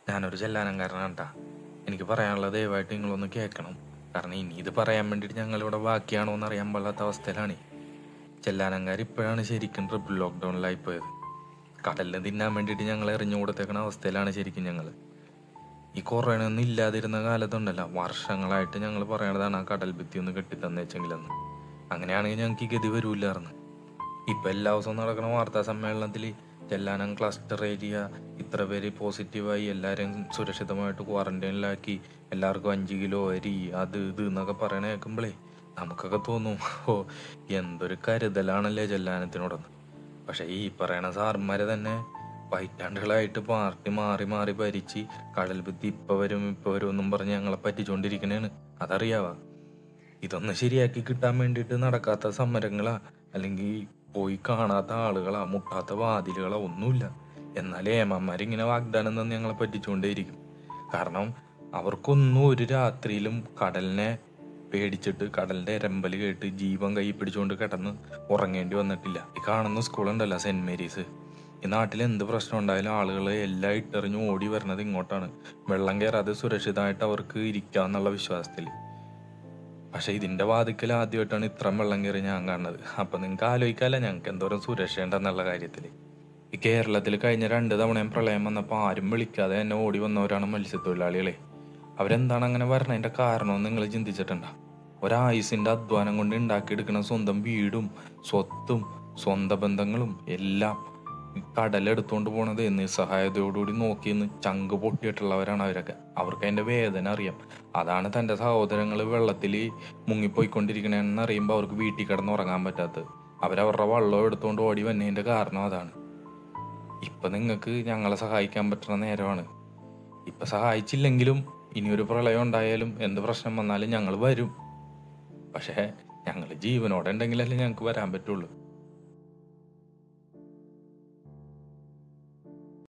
ഞാനൊരു ചെല്ലാനംകാരനാണ് ട്ടാ എനിക്ക് പറയാനുള്ളത് ദയവായിട്ട് നിങ്ങളൊന്ന് കേൾക്കണം കാരണം ഇനി ഇത് പറയാൻ വേണ്ടിയിട്ട് ഞങ്ങളിവിടെ ബാക്കിയാണോ എന്ന് അറിയാൻ പാടാത്ത അവസ്ഥയിലാണ് ചെല്ലാനങ്കാർ ഇപ്പോഴാണ് ശരിക്കും ട്രിപ്പിൾ ലോക്ക്ഡൗണിലായി പോയത് കടലിൽ തിന്നാൻ വേണ്ടിയിട്ട് ഞങ്ങൾ എറിഞ്ഞു കൊടുത്തേക്കണ അവസ്ഥയിലാണ് ശരിക്കും ഞങ്ങൾ ഈ കൊറോണ ഒന്നും ഇല്ലാതിരുന്ന കാലത്തുണ്ടല്ലോ വർഷങ്ങളായിട്ട് ഞങ്ങൾ പറയണതാണ് ആ കടൽ ഭിത്തി ഒന്ന് കെട്ടിത്തന്നേച്ചെങ്കിലെന്ന് അങ്ങനെയാണെങ്കിൽ ഞങ്ങൾക്ക് ഈ ഗതി വരൂല്ലായിരുന്നു ഇപ്പൊ എല്ലാ ദിവസവും നടക്കുന്ന വാർത്താ സമ്മേളനത്തിൽ ചെല്ലാനം ക്ലസ്റ്റർ ഏരിയ ഇത്ര പേര് പോസിറ്റീവായി എല്ലാവരെയും സുരക്ഷിതമായിട്ട് ക്വാറന്റൈനിലാക്കി എല്ലാവർക്കും അഞ്ച് കിലോ അരി അത് ഇത് എന്നൊക്കെ പറയണ കേൾക്കുമ്പോഴേ നമുക്കൊക്കെ തോന്നും ഓ എന്തൊരു കരുതലാണല്ലേ ചെല്ലാനത്തിനോടൊന്ന് പക്ഷെ ഈ പറയണ സാറന്മാരെ തന്നെ പൈറ്റാണ്ടുകളായിട്ട് പാർട്ടി മാറി മാറി ഭരിച്ച് കടൽ ഭിത്തി ഇപ്പൊ വരും ഇപ്പൊ വരും എന്നും പറഞ്ഞ് ഞങ്ങളെ പറ്റിച്ചോണ്ടിരിക്കണേണ് അതറിയാവാ ഇതൊന്ന് ശരിയാക്കി കിട്ടാൻ വേണ്ടിയിട്ട് നടക്കാത്ത സമരങ്ങളാ അല്ലെങ്കിൽ പോയി കാണാത്ത ആളുകളാ മുട്ടാത്ത വാതിലുകളോ ഒന്നുമില്ല എന്നാലേ ഏമാന്മാരിങ്ങനെ വാഗ്ദാനം തന്ന് ഞങ്ങളെ പറ്റിച്ചുകൊണ്ടേയിരിക്കും കാരണം അവർക്കൊന്നും ഒരു രാത്രിയിലും കടലിനെ പേടിച്ചിട്ട് കടലിന്റെ എരമ്പല് കേട്ട് ജീവൻ കൈ പിടിച്ചുകൊണ്ട് കിടന്ന് ഉറങ്ങേണ്ടി വന്നിട്ടില്ല ഈ കാണുന്ന സ്കൂളുണ്ടല്ലോ സെന്റ് മേരീസ് ഈ നാട്ടിൽ എന്ത് പ്രശ്നം ഉണ്ടായാലും ആളുകൾ എല്ലാം ഇട്ടെറിഞ്ഞ് ഓടി വരുന്നത് ഇങ്ങോട്ടാണ് വെള്ളം കയറാതെ സുരക്ഷിതമായിട്ട് അവർക്ക് ഇരിക്കാന്നുള്ള വിശ്വാസത്തിൽ പക്ഷെ ഇതിന്റെ വാതിക്കൽ ആദ്യമായിട്ടാണ് ഇത്രയും വെള്ളം കയറി ഞാൻ കാണുന്നത് അപ്പൊ നിങ്ങൾക്ക് ആലോചിക്കാല്ല ഞങ്ങൾക്ക് എന്തോരം സുരക്ഷയുണ്ടെന്നുള്ള കാര്യത്തില് ഈ കേരളത്തിൽ കഴിഞ്ഞ രണ്ട് തവണയും പ്രളയം വന്നപ്പോൾ ആരും വിളിക്കാതെ എന്നെ ഓടി വന്നവരാണ് മത്സ്യത്തൊഴിലാളികളെ അവരെന്താണ് അങ്ങനെ വരണതിന്റെ കാരണമെന്ന് നിങ്ങൾ ചിന്തിച്ചിട്ടുണ്ടോ ഒരായുസിന്റെ അധ്വാനം കൊണ്ട് ഉണ്ടാക്കിയെടുക്കുന്ന സ്വന്തം വീടും സ്വത്തും സ്വന്തം ബന്ധങ്ങളും എല്ലാം ഈ കടലെടുത്തോണ്ട് പോണത് നിസ്സഹായതയോടുകൂടി നോക്കിന്ന് ചങ്ക് പൊട്ടിയിട്ടുള്ളവരാണ് അവരൊക്കെ അവർക്ക് അതിന്റെ വേദന അറിയാം അതാണ് തന്റെ സഹോദരങ്ങൾ വെള്ളത്തിൽ മുങ്ങിപ്പോയിക്കൊണ്ടിരിക്കണെന്ന് അറിയുമ്പോൾ അവർക്ക് വീട്ടിൽ കിടന്ന് ഉറങ്ങാൻ പറ്റാത്തത് അവരവരുടെ വള്ളം എടുത്തോണ്ട് ഓടി വന്നതിന്റെ കാരണം അതാണ് ഇപ്പൊ നിങ്ങൾക്ക് ഞങ്ങളെ സഹായിക്കാൻ പറ്റുന്ന നേരമാണ് ഇപ്പൊ സഹായിച്ചില്ലെങ്കിലും ഇനിയൊരു പ്രളയം ഉണ്ടായാലും എന്ത് പ്രശ്നം വന്നാലും ഞങ്ങൾ വരും പക്ഷേ ഞങ്ങൾ ജീവനോടെ ഉണ്ടെങ്കിലല്ലേ ഞങ്ങൾക്ക് വരാൻ പറ്റുള്ളൂ